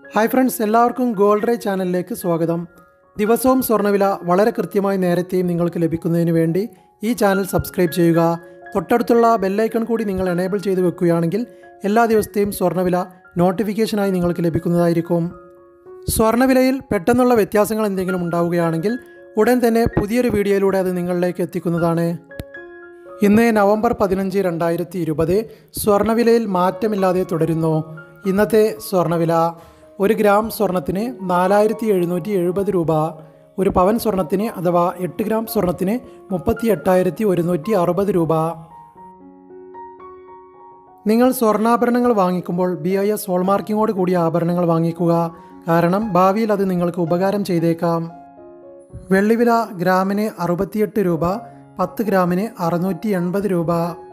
hi friends എല്ലാവർക്കും Gold Ray ചാനലിലേക്ക് സ്വാഗതം ദിവസവും സ്വർണ്ണവില വളരെ കൃത്യമായി നേരത്തെയും നിങ്ങൾക്ക് ലഭിക്കുന്നതിന് വേണ്ടി ഈ ചാനൽ സബ്സ്ക്രൈബ് ചെയ്യുക തൊട്ടടുത്തുള്ള ബെല്ലൈക്കൺ കൂടി നിങ്ങൾ എനേബിൾ ചെയ്ത് വെക്കുകയാണെങ്കിൽ എല്ലാ ദിവസത്തെയും സ്വർണ്ണവില നോട്ടിഫിക്കേഷനായി നിങ്ങൾക്ക് ലഭിക്കുന്നതായിരിക്കും സ്വർണ്ണവിലയിൽ പെട്ടെന്നുള്ള വ്യത്യാസങ്ങൾ എന്തെങ്കിലും ഉണ്ടാവുകയാണെങ്കിൽ ഉടൻ തന്നെ പുതിയൊരു വീഡിയോയിലൂടെ അത് നിങ്ങളിലേക്ക് എത്തിക്കുന്നതാണ് ഇന്ന് നവംബർ പതിനഞ്ച് രണ്ടായിരത്തി ഇരുപത് സ്വർണ്ണവിലയിൽ മാറ്റമില്ലാതെ തുടരുന്നു ഇന്നത്തെ സ്വർണ്ണവില ഒരു ഗ്രാം സ്വർണത്തിന് നാലായിരത്തി എഴുന്നൂറ്റി എഴുപത് രൂപ ഒരു പവൻ സ്വർണത്തിന് അഥവാ എട്ട് ഗ്രാം സ്വർണത്തിന് മുപ്പത്തി എട്ടായിരത്തി ഒരുന്നൂറ്റി അറുപത് രൂപ നിങ്ങൾ സ്വർണ്ണാഭരണങ്ങൾ വാങ്ങിക്കുമ്പോൾ ബി ഐ എസ് ഹോൾമാർക്കിങ്ങോട് കൂടിയ ആഭരണങ്ങൾ വാങ്ങിക്കുക കാരണം ഭാവിയിൽ അത് നിങ്ങൾക്ക് ഉപകാരം ചെയ്തേക്കാം വെള്ളിവില ഗ്രാമിന് അറുപത്തിയെട്ട് രൂപ പത്ത് ഗ്രാമിന് അറുന്നൂറ്റി എൺപത് രൂപ